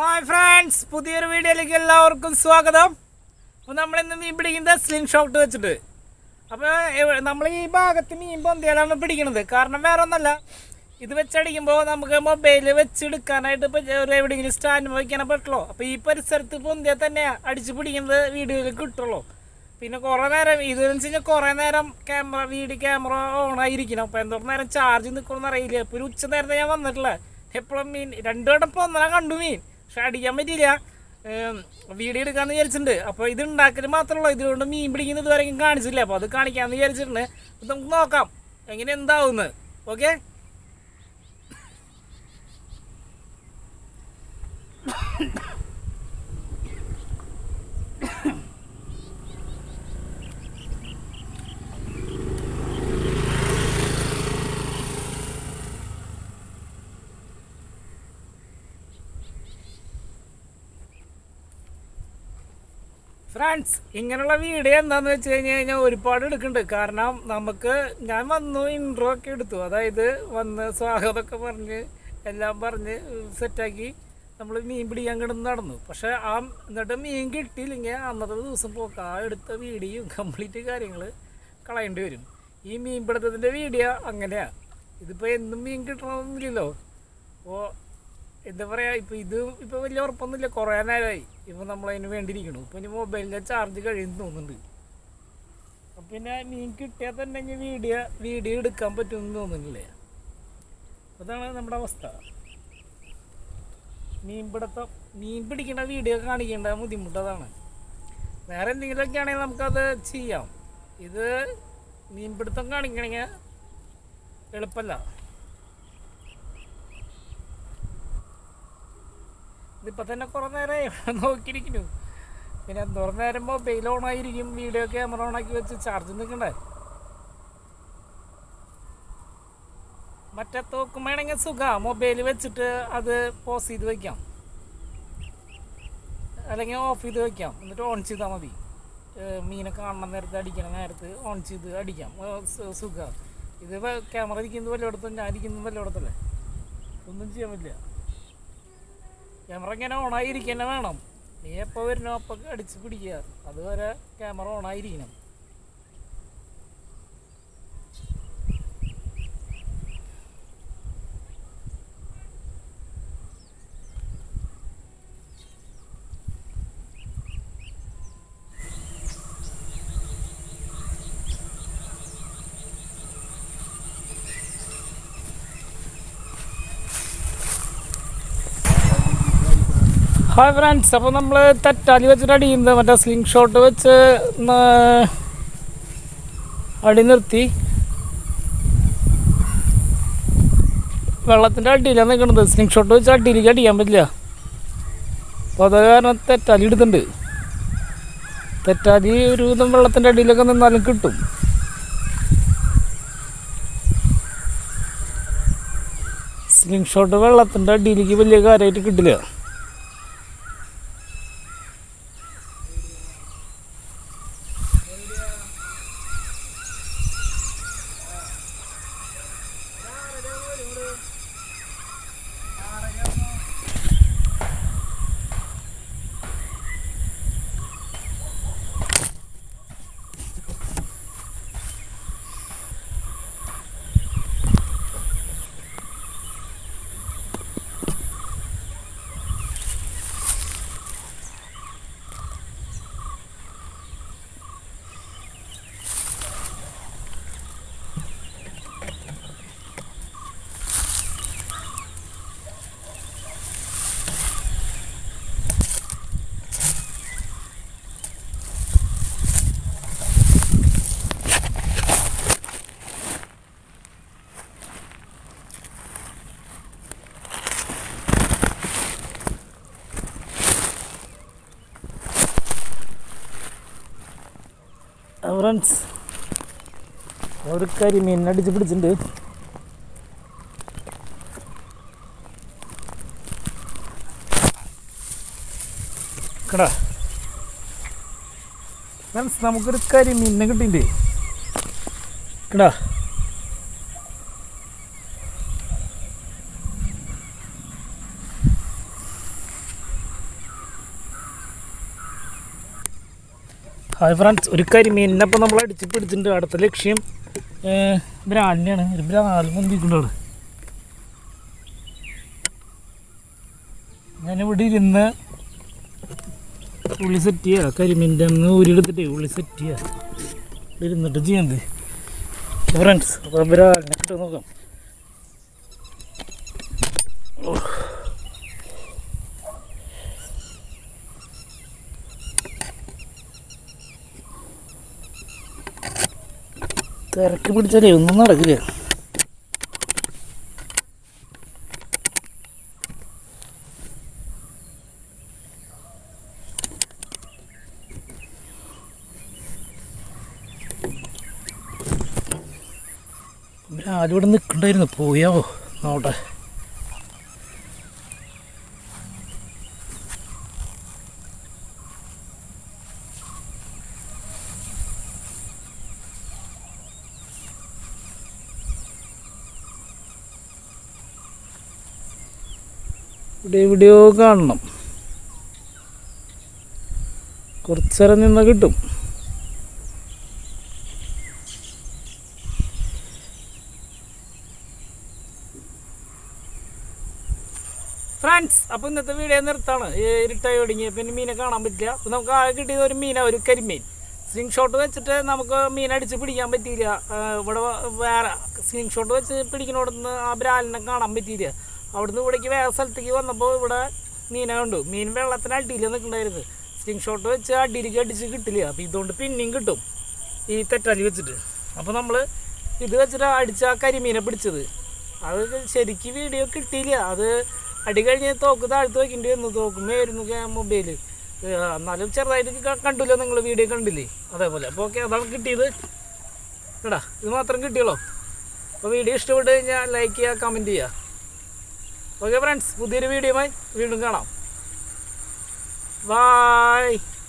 hi friends പുതിയൊരു വീഡിയോയിലേക്ക് എല്ലാവർക്കും സ്വാഗതം അപ്പോൾ നമ്മളിന്ന് മീൻ പിടിക്കുന്നത് സ്ലിംഗ് ഷോട്ട് വെച്ചിട്ട് അപ്പോൾ നമ്മൾ ഈ ഭാഗത്ത് മീൻ പൊന്തിയാലാണ് പിടിക്കുന്നത് കാരണം വേറെ ഒന്നല്ല ഇത് വെച്ചടിക്കുമ്പോൾ നമുക്ക് മൊബൈൽ വെച്ചെടുക്കാനായിട്ട് ഇപ്പോൾ ഒരു എവിടെയെങ്കിലും സ്റ്റാൻഡ് വയ്ക്കാൻ പറ്റുള്ളൂ അപ്പോൾ ഈ പരിസരത്ത് പൊന്തിയാൽ തന്നെ അടിച്ച് പിടിക്കുന്നത് വീഡിയോയിൽ കിട്ടുള്ളൂ പിന്നെ കുറേ നേരം ഇതെന്ന് വെച്ച് കഴിഞ്ഞാൽ കുറേ നേരം ക്യാമറ വീഡിയോ ക്യാമറ ഓൺ ആയിരിക്കണം അപ്പോൾ എന്തോരം നേരം ചാർജ് നിൽക്കുമെന്ന് അറിയില്ല ഇപ്പോൾ ഒരു ഉച്ച നേരത്തെ ഞാൻ വന്നിട്ടില്ല എപ്പോഴും മീൻ രണ്ടു വട്ടം ഇപ്പോൾ ഒന്നര കണ്ടു മീൻ പക്ഷെ അടിക്കാൻ പറ്റിയില്ല ഏം, വീഡിയോ എടുക്കാമെന്ന് വിചാരിച്ചിട്ടുണ്ട് അപ്പോൾ ഇത് ഉണ്ടാക്കൽ മാത്രമല്ല ഇതിലുകൊണ്ട് മീൻ പിടിക്കുന്നത് ഇതുവരെയും കാണിച്ചില്ല അപ്പോൾ അത് കാണിക്കാമെന്ന് വിചാരിച്ചിട്ടുണ്ട് അപ്പോൾ നമുക്ക് നോക്കാം എങ്ങനെ എന്താവുന്നത് ഓക്കെ ഫ്രണ്ട്സ് ഇങ്ങനെയുള്ള വീഡിയോ എന്താന്ന് വെച്ച് കഴിഞ്ഞ് കഴിഞ്ഞാൽ ഒരുപാട് എടുക്കുന്നുണ്ട് കാരണം നമുക്ക് ഞാൻ വന്നു ഇൻട്രോ ഒക്കെ എടുത്തു അതായത് വന്ന് സ്വാഗതമൊക്കെ പറഞ്ഞ് എല്ലാം പറഞ്ഞ് സെറ്റാക്കി നമ്മൾ മീൻ പിടിക്കാൻ കിടന്ന് നടന്നു പക്ഷെ ആ എന്നിട്ട് മീൻ കിട്ടിയില്ലെങ്കിൽ അന്നത്തെ ദിവസം പോക്ക് ആ എടുത്ത വീഡിയോയും കംപ്ലീറ്റ് കാര്യങ്ങൾ കളയേണ്ടി വരും ഈ മീൻ പിടുത്തത്തിൻ്റെ വീഡിയോ അങ്ങനെയാണ് ഇതിപ്പോൾ എന്നും മീൻ കിട്ടണമെന്നില്ലല്ലോ അപ്പോൾ എന്താ പറയുക ഇപ്പോൾ ഇത് ഇപ്പോൾ വലിയ ഉറപ്പൊന്നുമില്ല കുറേ നേരമായി ഇപ്പോൾ നമ്മളതിന് വേണ്ടിയിരിക്കണു ഇപ്പോൾ ഇനി മൊബൈലിൻ്റെ ചാർജ് കഴിയുന്നു തോന്നുന്നുണ്ട് അപ്പം പിന്നെ മീൻ കിട്ടിയാൽ തന്നെ ഇനി വീഡിയോ വീഡിയോ എടുക്കാൻ പറ്റുമെന്ന് തോന്നുന്നില്ലേ അതാണ് നമ്മുടെ അവസ്ഥ മീൻ പിടുത്തം മീൻ പിടിക്കേണ്ട വീഡിയോ കാണിക്കേണ്ട ബുദ്ധിമുട്ട് അതാണ് വേറെ എന്തെങ്കിലുമൊക്കെ ആണെങ്കിൽ നമുക്കത് ചെയ്യാം ഇത് മീൻ പിടുത്തം കാണിക്കണമെങ്കിൽ എളുപ്പമല്ല ഇതിപ്പോൾ തന്നെ കുറേ നേരമായി നോക്കിയിരിക്കുന്നു പിന്നെ എന്തോരം നേരം മൊബൈൽ ഓൺ ആയിരിക്കും വീഡിയോ ക്യാമറ ഓൺ ആക്കി വെച്ച് ചാർജ് നിൽക്കണ്ടേ മറ്റേ തോക്കുമ്പോണെങ്കിൽ സുഖം മൊബൈൽ വെച്ചിട്ട് അത് പോസ് ചെയ്ത് വെക്കാം അല്ലെങ്കിൽ ഓഫ് ചെയ്ത് വെക്കാം എന്നിട്ട് ഓൺ ചെയ്താൽ മതി ഏഹ് മീനെ കാണുന്ന നേരത്ത് അടിക്കണ നേരത്ത് ഓൺ ചെയ്ത് അടിക്കാം സുഖം ഇത് ക്യാമറ ഇരിക്കുന്നത് വല്ലയിടത്തും ഞാൻ ഇരിക്കുന്നത് വല്ലയിടത്തല്ലേ ഒന്നും ചെയ്യാൻ പറ്റില്ല ക്യാമറ ഇങ്ങനെ ഓണായിരിക്കുക തന്നെ വേണം നീ എപ്പോൾ വരുന്നോ അപ്പോൾ അടിച്ച് പിടിക്കുക അതുവരെ ക്യാമറ ഓണായിരിക്കണം ഹായ് ഫ്രണ്ട്സ് അപ്പോൾ നമ്മൾ തെറ്റാലി വെച്ചിട്ട് അടിയുന്നത് മറ്റേ സ്ലിംഗ് ഷോട്ട് വെച്ച് ന- അടി നിർത്തി വെള്ളത്തിൻ്റെ അടിയിലാണ് നിൽക്കുന്നത് സ്ലിംഗ് ഷോട്ട് വെച്ച് അടിയിലേക്ക് അടിക്കാൻ പറ്റില്ല അപ്പോൾ അത് കാരണം തെറ്റാലി എടുത്തിട്ടുണ്ട് തെറ്റാലി ഒരു വിധം വെള്ളത്തിൻ്റെ അടിയിലൊക്കെ നിന്നാലും കിട്ടും സ്ലിംഗ് ഷോട്ട് വെള്ളത്തിൻ്റെ അടിയിലേക്ക് വലിയ കാര്യമായിട്ട് കിട്ടില്ല ഫ്രണ്ട്സ് ഒരു കരിമീൻ അടിച്ച് പിടിച്ചിട്ടുണ്ട് കടാ ഫ്രണ്ട്സ് നമുക്കൊരു കരിമീനിനെ കിട്ടിയിട്ടുണ്ട് കടാ ഹായ് ഫ്രണ്ട്സ് ഒരു കരിമീനിനെ ഇപ്പോൾ നമ്മൾ അടിച്ച് പിടിച്ചിട്ടുണ്ട് അടുത്ത ലക്ഷ്യം ബ്രാലിനെയാണ് ഒരു ബ്രാൽ മുന്തിക്കുണ്ടാണ് ഞാനിവിടെ ഇരുന്ന് ഉള്ളി സെറ്റ് ചെയ്യുക കരിമീൻ്റെ ഒന്ന് ഊരിയെടുത്തിട്ട് ഉള്ളി സെറ്റ് ചെയ്യുക ഇവിടെ ഇരുന്നിട്ട് ചെയ്യുന്നത് ഫ്രണ്ട്സ് അപ്പോൾ ബ്രാലിനെ കിട്ടും നോക്കാം തിരക്ക് പിടിച്ചാലേ ഒന്നും നടക്കില്ല ആലിവിടെ നിൽക്കണ്ടായിരുന്നു പോയാവോ നോട്ടെ ഇവിടെ എവിടെയോ കാണണം കുറച്ചേരം നിന്നാ കിട്ടും ഫ്രണ്ട്സ് അപ്പോൾ ഇന്നത്തെ വീഡിയോ നിർത്താണ് ഈ ഇരുട്ടായി ഒടുങ്ങി പിന്നെ മീനെ കാണാൻ പറ്റില്ല അപ്പോൾ നമുക്ക് ആകെ കിട്ടിയത് ഒരു മീന ഒരു കരിമീൻ സ്ലിംഗ് ഷോട്ട് വെച്ചിട്ട് നമുക്ക് മീൻ അടിച്ച് പിടിക്കാൻ പറ്റിയില്ല ആ, ഇവിടെ വേറെ സ്ലിംഗ് ഷോട്ട് വെച്ച് പിടിക്കണോടന്ന് ആ ബ്രാലിനെ കാണാൻ പറ്റിയില്ല അവിടുന്ന് ഇവിടേക്ക് വേറെ സ്ഥലത്തേക്ക് വന്നപ്പോൾ ഇവിടെ മീനെ കണ്ടു മീൻ വെള്ളത്തിന് അടിയിൽ നിൽക്കണ്ടായിരുന്നു സ്ലിംഗ് ഷോട്ട് വെച്ച് അടിയിലേക്ക് അടിച്ച് കിട്ടില്ല അപ്പോൾ ഇതുകൊണ്ട് പിന്നെയും കിട്ടും ഈ തെറ്റാലി വെച്ചിട്ട് അപ്പോൾ നമ്മൾ ഇത് വെച്ചിട്ട് അടിച്ച ആ കരിമീനെ പിടിച്ചത് അത് ശരിക്ക് വീഡിയോ കിട്ടിയില്ല അത് അടി കഴിഞ്ഞ് തോക്ക് താഴ്ത്ത് വയ്ക്കേണ്ടി വന്നു തോക്കുമായിരുന്നു മൊബൈൽ എന്നാലും ചെറുതായിട്ട് ക- കണ്ടില്ലോ നിങ്ങൾ വീഡിയോ കണ്ടില്ലേ അതേപോലെ അപ്പോൾ ഓക്കെ അതാണ് കിട്ടിയത് എടാ ഇത് മാത്രം കിട്ടിയുള്ളൂ അപ്പോൾ വീഡിയോ ഇഷ്ടപ്പെട്ട് കഴിഞ്ഞാൽ ലൈക്ക് ചെയ്യുക കമൻറ്റ് ചെയ്യുക ഓക്കെ ഫ്രണ്ട്സ് പുതിയൊരു വീഡിയോയുമായി വീണ്ടും കാണാം ബായ്